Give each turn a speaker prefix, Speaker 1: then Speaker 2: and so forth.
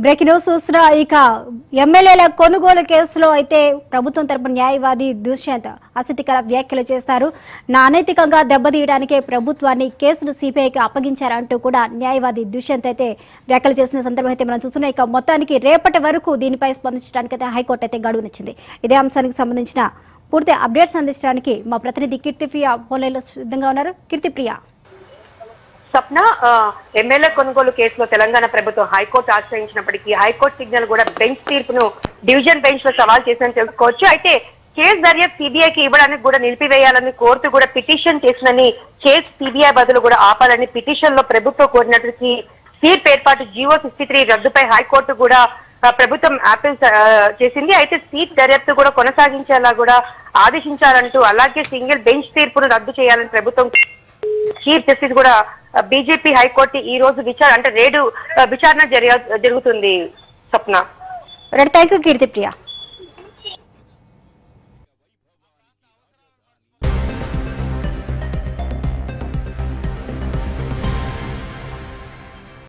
Speaker 1: breaking news చూస్తున్నా ఇక ఎమ్మెల్యేల కొనుగోలు కేసులో అయితే ప్రభుత్వం తరపున న్యాయవాది దుష్యంత్ ఆసక్తికర వ్యాఖ్యలు చేస్తారు నా అనైతికంగా దెబ్బతీయడానికే ప్రభుత్వాన్ని కేసును సిబిఐకి అప్పగించారంటూ కూడా న్యాయవాది దుష్యంత్ అయితే వ్యాఖ్యలు చేసిన సందర్భం అయితే మనం చూస్తున్నాం ఇక మొత్తానికి రేపటి వరకు దీనిపై స్పందించడానికి అయితే హైకోర్టు అయితే గడువునిచ్చింది ఇదే అంశానికి సంబంధించిన పూర్తి అప్డేట్స్ అందించడానికి మా ప్రతినిధి కీర్తిప్రియ ఫోన్లైన్లో సిద్ధంగా ఉన్నారు కీర్తిప్రియ
Speaker 2: స్వప్న ఆ, ఎమ్మెల్యే కొనుగోలు కేసులో తెలంగాణ ప్రభుత్వం హైకోర్టు ఆశ్రయించినప్పటికీ హైకోర్టు సిగ్నల్ కూడా బెంచ్ తీర్పును డివిజన్ బెంచ్ లో సవాల్ చేసిందని తెలుసుకోవచ్చు అయితే కేసు దర్యాప్తు సిబిఐకి ఇవ్వడానికి కూడా నిలిపివేయాలని కోర్టు కూడా పిటిషన్ చేసిందని కేసు సిబిఐ బదులు కూడా ఆపాలని పిటిషన్ లో ప్రభుత్వం కోరినట్టు సీట్ ఏర్పాటు జీవో సిక్స్టీ త్రీ రద్దుపై హైకోర్టు కూడా ఆ, ప్రభుత్వం యాపిల్ చేసింది అయితే సీట్ దర్యాప్తు కూడా కొనసాగించేలా కూడా ఆదేశించాలంటూ అలాగే సింగిల్ బెంచ్ తీర్పును రద్దు చేయాలని ప్రభుత్వం చీఫ్ జస్టిస్ కూడా బీజేపీ హైకోర్టు ఈ రోజు విచారణ అంటే రేడు ఆ, విచారణ జరిగ- జరుగుతుంది స్వప్న
Speaker 1: థ్యాంక్ యూ కీర్తిప్రియ